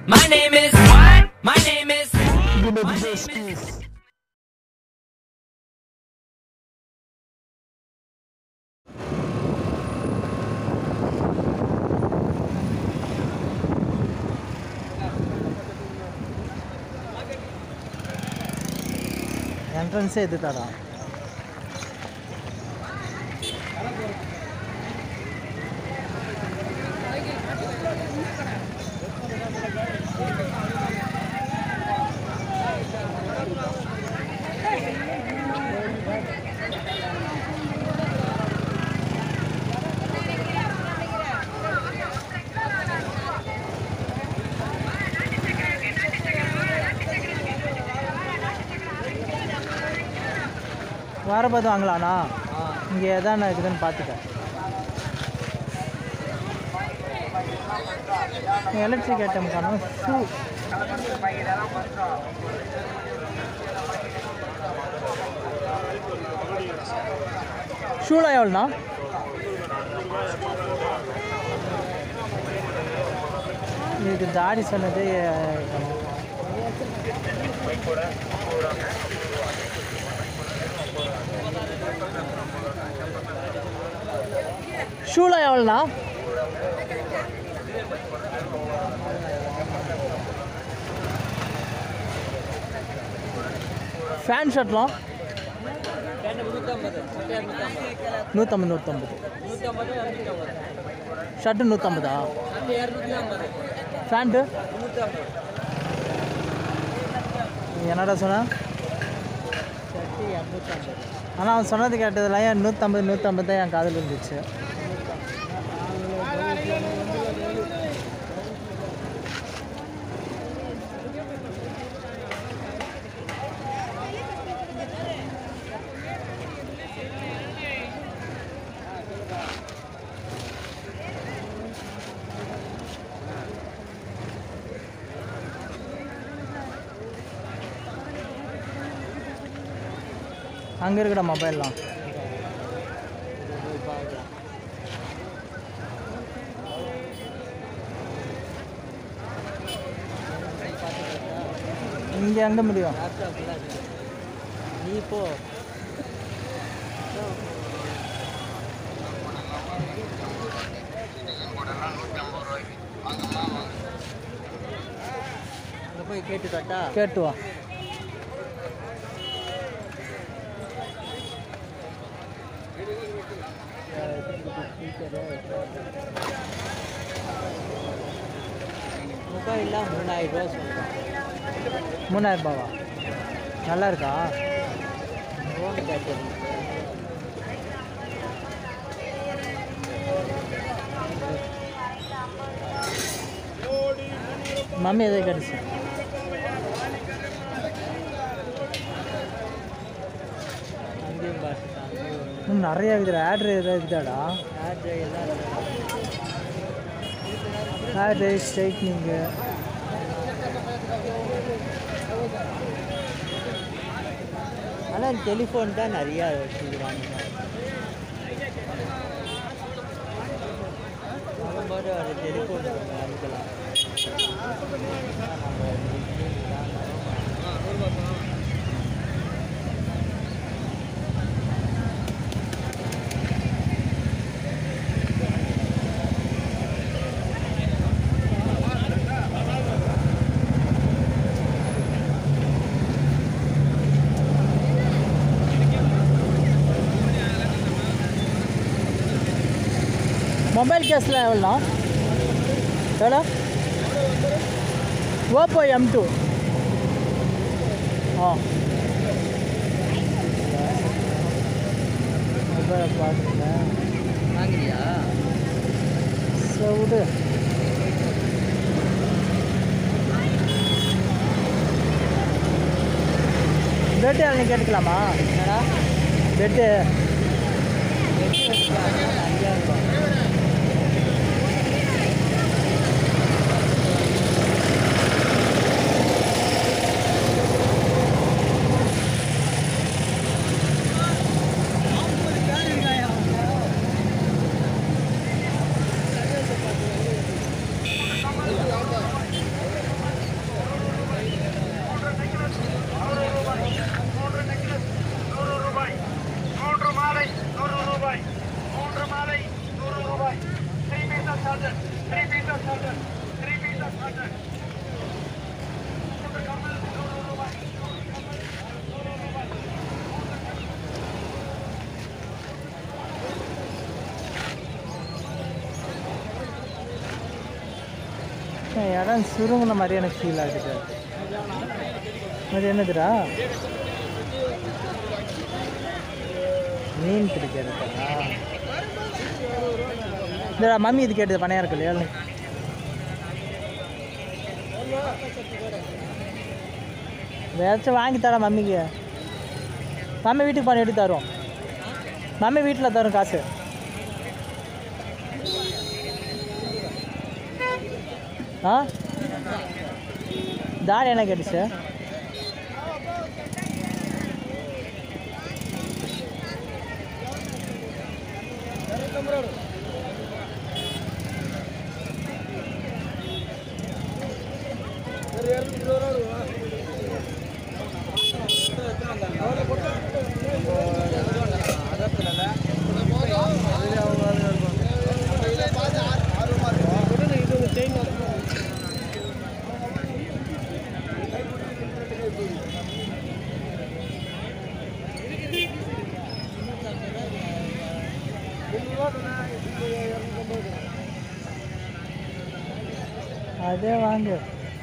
My name is what? My name is. My name is. ಎಂಟ್ರೆನ್ಸೇ ಎದ್ದುತ್ತಾರ வரபோது வாங்கலாண்ணா இங்கே எதாண்ணா இருக்குதுன்னு பார்த்துட்டேன் எலக்ட்ரிக் ஐட்டம் காணும் ஷூ ஷூலாம் எவ்வளோண்ணா இதுக்கு தாடி சொன்னது அஹ், ஷூலாம் எவ்வளோண்ணா ஃபேன் ஷர்ட்லாம் நூற்றம்பது நூற்றம்பது ஷர்ட்டு நூற்றம்பதா ஃபேண்ட்டு என்னடா சொன்ன ஆனால் அவன் சொன்னது கேட்டதெல்லாம் ஏன் நூற்றம்பது நூற்றம்பது தான் என் காதில் இருந்துச்சு அங்கே இருக்கிற மொபைல்லாம் இங்கே எங்கே முடியும் நீ போ அங்கே போய் கேட்டு காட்டா கேட்டு வா மொபைல்லாம் மூணாயிரம் ரூபா சொல்கிறேன் மூணாயிரம் ரூபாவா நல்லா இருக்கா ஃபோன் கேட்டது மம்மி எதை கிடச்சி அங்கேயும் பார்த்துட்டாங்க இன்னும் நிறைய இருக்குது ஆட்ரு எதாவது இருக்குதாடா ஆட்ரு எல்லாம் ஆட்ரு ஸ்ட்ரைட்னிங்கு ஆனால் டெலிஃபோன் தான் நிறையா வச்சுக்கிறாங்க வரும்போது ஒரு டெலிஃபோன் அனுப்பலாம் மொபைல் கேஸில் எவ்வளோண்ணா எவ்வளோ ஓப்போ எம் டூ ஆ மொபைலை பார்த்துட்டேன் வாங்குறியா சரி விடு பெட்டு எவ்வளோ கேட்டுக்கலாமா என்னடா பெட்டு அஞ்சாயிரம் ரூபாய் ஏன் இடம் சுருங்கின மாதிரி எனக்கு ஃபீல் ஆகுது அது என்னதுடா மீன் பிடிக்கிறதுக்கா இந்த மம்மி இது கேட்டது பணையா இருக்கு இல்லையா ஏதாச்சும் வாங்கி தரேன் மம்மிக்கு மம்மி வீட்டுக்கு பண்ணி எடுத்து தரும் மம்மி வீட்டில் தரும் காசு ஆ தாடி என்ன கேட்டுச்சு அதே வாங்கு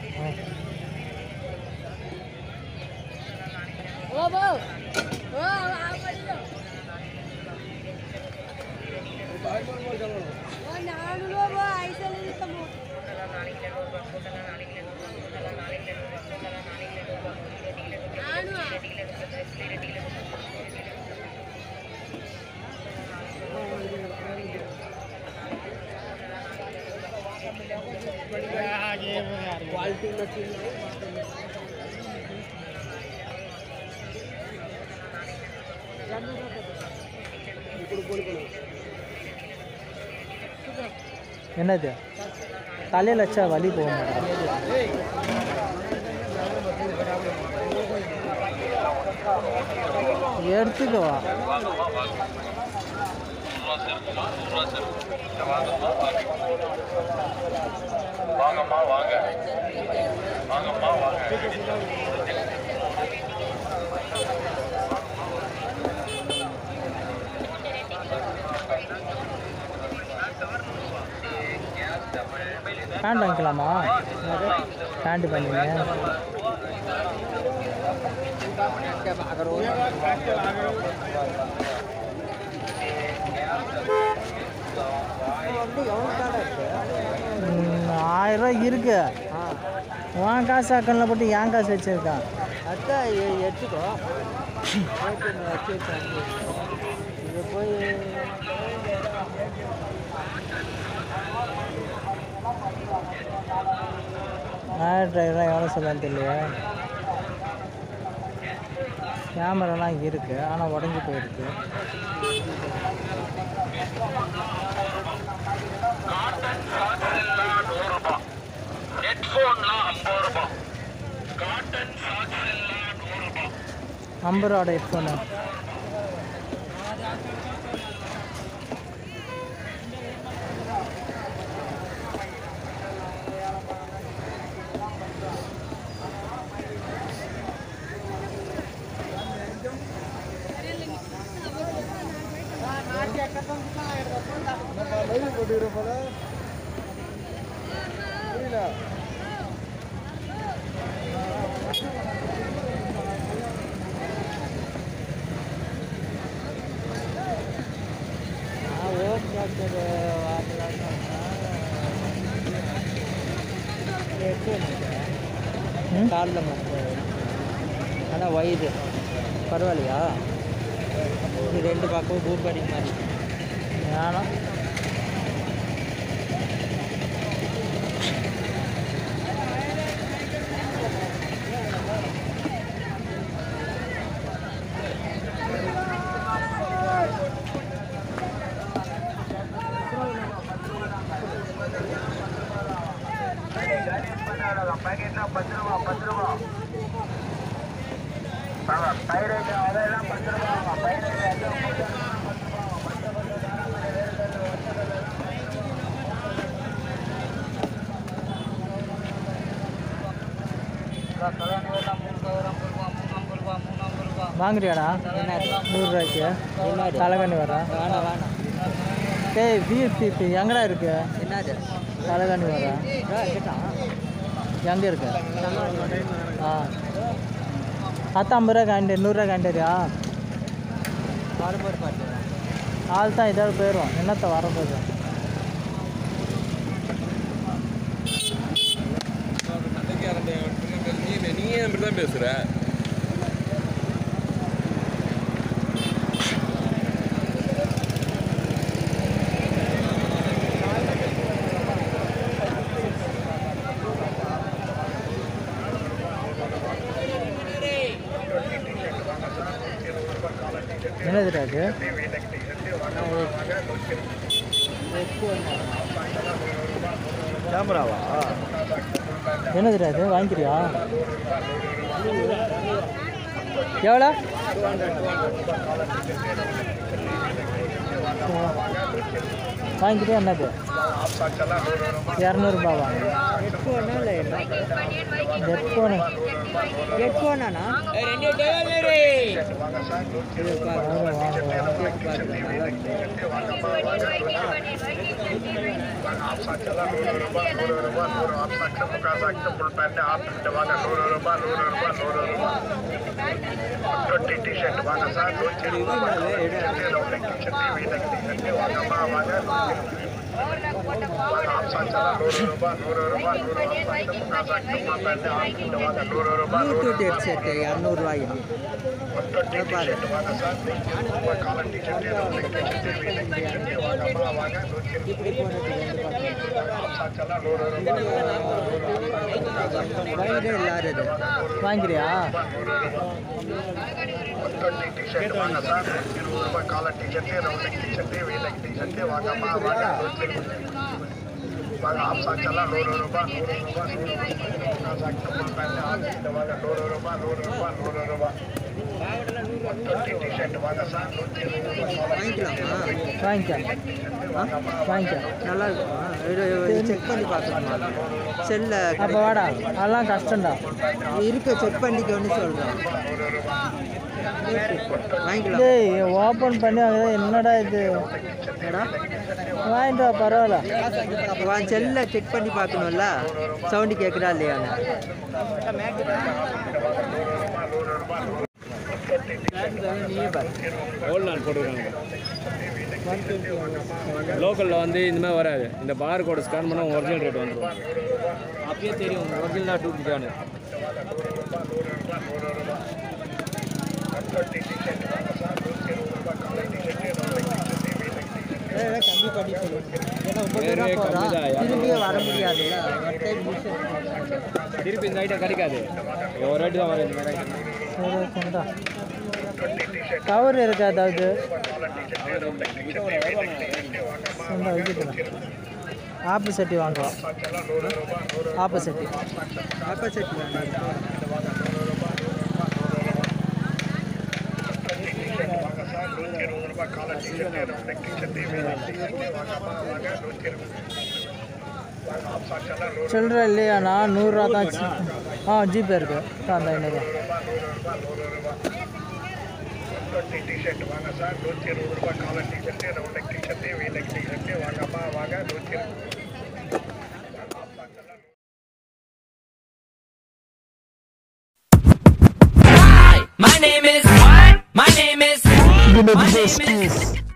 என்னது தலையில் வச்சா வலி போக மாட்டேன் எடுத்துக்கவா வாங்கம்மா வாங்க வாங்கம்மா வாங்க பேண்ட் வாங்கிக்கலாமா பேண்ட் பண்ணீங்க ம், ஆயிரம் ரூபாய் இருக்கு உன் காசு அக்கௌண்ட்டில் போட்டு என் காசு வச்சிருக்கான் அதான் எ- எடுத்துக்கோ ஓகே நான் வச்சு வச்சேன் இதை போய் ஆயிரத்தி ஐநூறுரூவா எவ்வளோ சொல்லலான்னு தெரியலையே கேமராலாம் இருக்கு ஆனால் உடஞ்சி போயிருக்கு காட்டன் சாக்ஸ் எல்லாம் நூறு ரூபாய் ஹெட்ஃபோன்லாம் ஐம்பது ரூபாய் காட்டன் சாக்ஸ் எல்லாம் நூறு ரூபாய் ஐம்பது ரூபாட ஹெட்ஃபோனு நான் ஓட் டாக்டர் வாங்கலாம்னு எடுத்து ம் காலில் மட்டும் ஆனால் வயிறு பரவாயில்லையா இது ரெண்டு பக்கம் பூம்படி மாதிரி வேணாம் பாக்கெட்னா பத்து ரூபா பத்து ரூபா வாங்க பைரேட் அதெல்லாம் பத்து ரூபா பைரேட் எல்லாம் பத்து ரூபா வாங்குறியாடா நூறுரூவாய்க்கு என்னது தலைகண்ணி வரா வேணாம் வேணாம் டேய் விபிபி எங்கடா இருக்கு என்னது தலைகண்ணி வரா கேட்டான் எங்கே இருக்கு ஆ பத்தம்பது ரூபா காண்டி நூறுரூவா காண்டியா வரும்போது பாட்டு ஆள் தான் இதோட போயிடும் என்னத்த வரப்போகுது நீ ஏன் இப்படி தான் பேசுற என்னதுடா இது கேமராவா என்னதுடா இது வாங்கிக்கிறியா எவ்வளோ வாங்கிக்கிறியா என்னது இரநூறுபாவா ஹெட்ஃபோனா இல்லை என்ன ஹெட்ஃபோனு ஹெட்ஃபோனாண்ணா இது பாரு ப்ளூடூத் ஹெட்செட்டு இரநூறுவாய் பாரு இப்படி போனது ரெண்டு பக்கம் வயது எல்லாரும் இது வாங்கிக்கிறியா வாங்கிக்கலாமா வாங்கிக்க ஆ வாங்கிக்க நல்லா இருக்குமா இது செக் பண்ணி பார்க்கணுமா செல்ல அப்போ வாடா அதெல்லாம் கஷ்டம்டா இருக்க செக் பண்ணிக்கோன்னு சொல்கிறேன் வாங்கிக்கலாம் டேய் ஓப்பன் பண்ணி வாங்குறது என்னடா இது ஏடா வாங்கிட்டு வா பரவாயில்ல உன் செல்ல செக் பண்ணி பார்க்கணும்ல சவுண்டு கேட்குதா இல்லையான்னு எவ்வளோ நாள் போட்டுருக்காங்க லோக்கலில் வந்து இந்த மாதிரி வராது இந்த பார் கோடை ஸ்கேன் பண்ணால் ஒரிஜினல் ரேட் வந்துடும் அப்பயே தெரியும் ஒரிஜினலாக டூப்ளிக்கானு கம்மி பண்ணி சொல்லுங்க ஏன்னா ரொம்ப வேறே தூரம் போகிறோம் கம்மி தான், திரும்பியே வர முடியாதுல்ல ஒரு டைம் மிஸ் திருப்பி இந்த ஐட்டம் கிடைக்காது ஒரு ரேட்டு தான் வரும் இந்த மாதிரி item. சரி ஓகேடா கவர் இருக்கா ஏதாவது இந்த வைக்கிட்டு ஆப்பு சட்டி வாங்குவோம் ஆப்பு சட்டி ஆப்போசிட் வேண்டாம் சில்லற இல்லையாண்ணா நூறுரூவா தான் சி- ஆ ஜிபே இருக்கு அந்த ஐநூறுரூவா My name is. My name is. My name is.